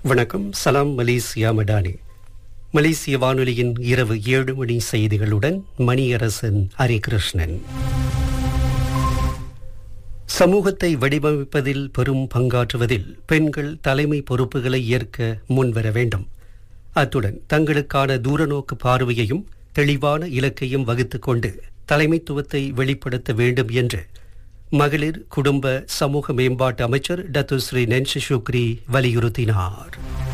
வணக்கம் சலாம் மலேசியா மடானி மலேசிய வானொலியின் இரவு ஏழு மணி செய்திகளுடன் மணியரசன் ஹரிகிருஷ்ணன் சமூகத்தை வடிவமைப்பதில் பெரும் பங்காற்றுவதில் பெண்கள் தலைமை பொறுப்புகளை ஏற்க முன்வர வேண்டும் அத்துடன் தங்களுக்கான தூரநோக்கு பார்வையையும் தெளிவான இலக்கையும் வகுத்துக் கொண்டு தலைமைத்துவத்தை வெளிப்படுத்த வேண்டும் என்று மகளிர் குடும்ப சமூக மேம்பாட்டு அமைச்சர் டத்து ஸ்ரீ நென்ஷி சுக்ரி வலியுறுத்தினார்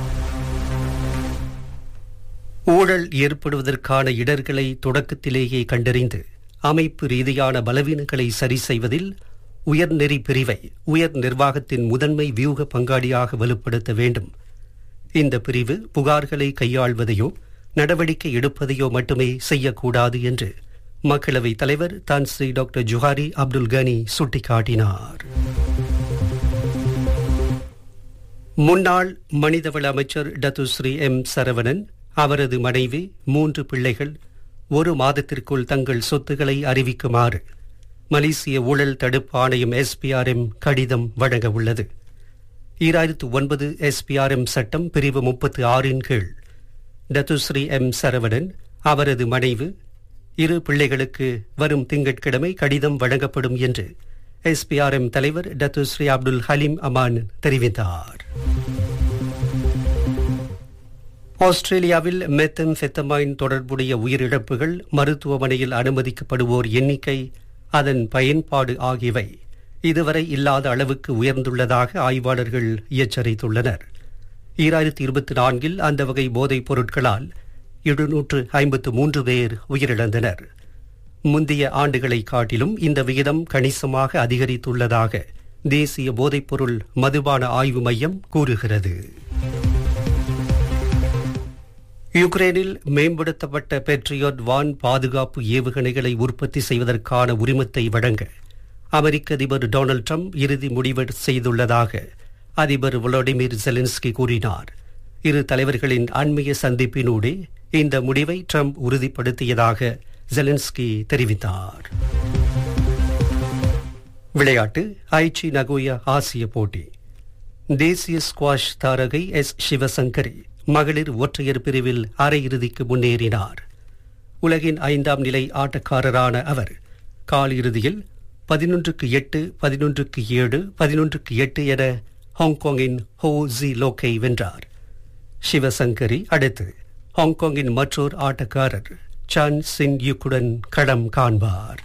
ஊழல் ஏற்படுவதற்கான இடர்களை தொடக்கத்திலேயே கண்டறிந்து அமைப்பு ரீதியான பலவீனங்களை சரி செய்வதில் உயர்நெறி பிரிவை உயர் நிர்வாகத்தின் முதன்மை வியூக பங்காளியாக வலுப்படுத்த வேண்டும் இந்த பிரிவு புகார்களை கையாள்வதையோ நடவடிக்கை எடுப்பதையோ மட்டுமே செய்யக்கூடாது என்று மக்களவைத் தலைவர் தான் ஸ்ரீ டாக்டர் ஜுஹாரி அப்துல் கனி சுட்டிக்காட்டினார் முன்னாள் மனிதவள அமைச்சர் டத்து ஸ்ரீ எம் சரவணன் அவரது மனைவி மூன்று பிள்ளைகள் ஒரு மாதத்திற்குள் தங்கள் சொத்துக்களை அறிவிக்குமாறு மலேசிய ஊழல் தடுப்பு ஆணையம் எஸ்பிஆர்எம் கடிதம் வழங்க உள்ளது ஈராயிரத்து ஒன்பது எஸ்பிஆர்எம் சட்டம் பிரிவு முப்பத்து ஆறின் கீழ் டத்துஸ்ரீ எம் சரவணன் அவரது மனைவி இரு பிள்ளைகளுக்கு வரும் திங்கட்கிழமை கடிதம் வழங்கப்படும் என்று எஸ்பிஆர்எம் தலைவர் டத்துஸ்ரீ அப்துல் ஹலீம் அமான் தெரிவித்தார் ஆஸ்திரேலியாவில் மெத்தம்ஃபெத்தமைன் தொடர்புடைய உயிரிழப்புகள் மருத்துவமனையில் அனுமதிக்கப்படுவோர் எண்ணிக்கை அதன் பயன்பாடு ஆகியவை இதுவரை இல்லாத அளவுக்கு உயர்ந்துள்ளதாக ஆய்வாளர்கள் எச்சரித்துள்ளனர் ஈராயிரத்தி இருபத்தி நான்கில் அந்த வகை போதைப் பொருட்களால் எழுநூற்று ஐம்பத்து மூன்று பேர் உயிரிழந்தனர் முந்தைய ஆண்டுகளை காட்டிலும் இந்த விகிதம் கணிசமாக அதிகரித்துள்ளதாக தேசிய போதைப்பொருள் மதுபான ஆய்வு மையம் கூறுகிறது யுக்ரைனில் மேம்படுத்தப்பட்ட பெட்ரியோட் வான் பாதுகாப்பு ஏவுகணைகளை உற்பத்தி செய்வதற்கான உரிமத்தை வழங்க அமெரிக்க அதிபர் டொனால்டு ட்ரம்ப் இறுதி முடிவு செய்துள்ளதாக அதிபர் விளாடிமிர் ஜெலன்ஸ்கி கூறினார் இரு தலைவர்களின் அண்மைய சந்திப்பினூடே இந்த முடிவை ட்ரம்ப் உறுதிப்படுத்தியதாக ஜெலன்ஸ்கி தெரிவித்தார் விளையாட்டு ஐச்சி நகோயா ஆசிய போட்டி தேசிய ஸ்குவாஷ் தாரகை எஸ் சிவசங்கரி மகளிர் ஒற்றையர் பிரிவில் அரையிறுதிக்கு முன்னேறினார் உலகின் ஐந்தாம் நிலை ஆட்டக்காரரான அவர் காலிறுதியில் பதினொன்றுக்கு எட்டு பதினொன்றுக்கு ஏழு பதினொன்றுக்கு எட்டு என ஹாங்காங்கின் ஹோ ஜி லோக்கை வென்றார் சிவசங்கரி அடுத்து ஹாங்காங்கின் மற்றொரு ஆட்டக்காரர் சான் சின் யுக்குடன் களம் காண்பார்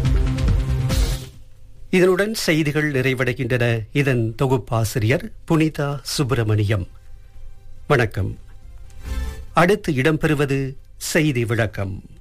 இதனுடன் செய்திகள் நிறைவடைகின்றன இதன் தொகுப்பாசிரியர் புனிதா சுப்பிரமணியம் வணக்கம் அடுத்து இடம்பெறுவது செய்தி விளக்கம்